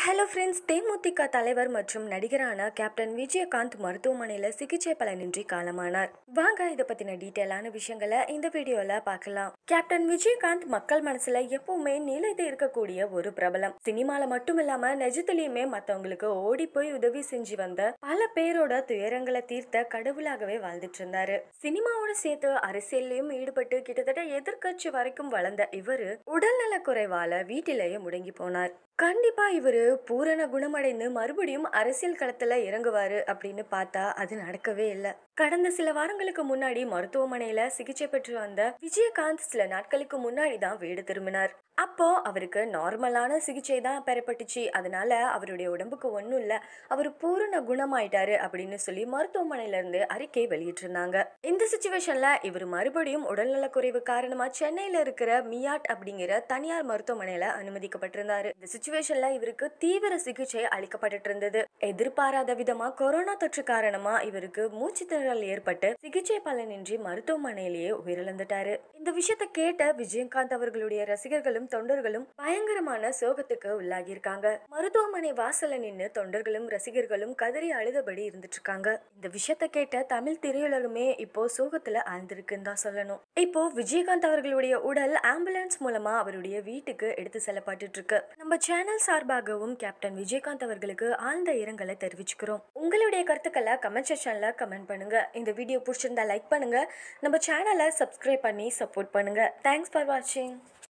hello friends தேமுதிக தலைவர் மற்றும் நடிகரான captain Vijayakanth மருத்துவமனையில் சிகிச்சை பலனின்றி காலமானார் வாங்க இதை பத்தின டீட்டெயிலான விஷயங்களை இந்த வீடியோல பார்க்கலாம் கேப்டன் விஜயகாந்த் மக்கள் மனசுல எப்பவுமே நிலைத்து இருக்கக்கூடிய ஒரு பிரபலம் சினிமால மட்டும் இல்லாம நிஜத்திலயுமே மத்தவங்களுக்கு ஓடி போய் உதவி செஞ்சு வந்த பல பேரோட துயரங்களை தீர்த்த கடவுளாகவே வாழ்ந்துட்டு இருந்தாரு சினிமாவோட சேர்த்து அரசியல்லையும் ஈடுபட்டு கிட்டத்தட்ட எதிர்க்கட்சி வரைக்கும் வளர்ந்த இவரு உடல்நல குறைவால வீட்டிலேயே முடங்கி போனார் கண்டிப்பா இவரு பூரண குணமடைந்து மறுபடியும் அரசியல் களத்துல இறங்குவாரு அப்படின்னு பார்த்தா அது நடக்கவே இல்லை கடந்த சில வாரங்களுக்கு முன்னாடி மருத்துவமனையில சிகிச்சை பெற்று வந்த விஜயகாந்த் சில நாட்களுக்கு முன்னாடி தான் வீடு திரும்பினார் அப்போ அவருக்கு நார்மலான சிகிச்சை தான் பெறப்பட்டுச்சு அதனால அவருடைய உடம்புக்கு ஒன்றும் இல்லை அவர் பூரண குணமாயிட்டாரு அப்படின்னு சொல்லி மருத்துவமனையில இருந்து அறிக்கை வெளியிட்டிருந்தாங்க இந்த சுச்சுவேஷன்ல இவர் மறுபடியும் உடல்நலக்குறைவு காரணமா சென்னையில இருக்கிற மியாட் அப்படிங்கிற தனியார் மருத்துவமனையில அனுமதிக்கப்பட்டிருந்தாரு இந்த சுச்சுவேஷன்ல இவருக்கு தீவிர சிகிச்சை அளிக்கப்பட்டு இருந்தது எதிர்பாராத விதமா கொரோனா தொற்று காரணமா இவருக்கு மூச்சு திணறல் ஏற்பட்டு சிகிச்சை பலனின்றி மருத்துவமனையிலேயே உயிரிழந்துட்டாரு இந்த விஷயத்தை கேட்ட விஜயகாந்த் அவர்களுடைய ரசிகர்களும் தொண்டர்களும் பயங்கரமான சோகத்துக்கு உள்ளாகி இருக்காங்க மருத்துவமனை வாசல்ல நின்னு தொண்டர்களும் ரசிகர்களும் கதறி அழுதபடி இருந்துட்டு இருக்காங்க இந்த விஷயத்தை கேட்ட தமிழ் திரையுலகமே இப்போ சோகத்துல ஆழ்ந்திருக்குன்னு தான் சொல்லணும் இப்போ விஜயகாந்த் அவர்களுடைய உடல் ஆம்புலன்ஸ் மூலமா அவருடைய வீட்டுக்கு எடுத்து செல்லப்பட்டு இருக்கு நம்ம சேனல் சார்பாகவும் கேப்டன் விஜயகாந்த் அவர்களுக்கு ஆழ்ந்த இரங்கலை தெரிவிச்சுக்கிறோம் உங்களுடைய கருத்துக்களை கமெண்ட் செக்ஷன்ல கமெண்ட் பண்ணுங்க இந்த வீடியோ பிடிச்சிருந்தா லைக் பண்ணுங்க நம்ம சேனலை சப்ஸ்கிரைப் பண்ணி சப்போர்ட் பண்ணுங்க தேங்க்ஸ் ஃபார் வாட்சிங்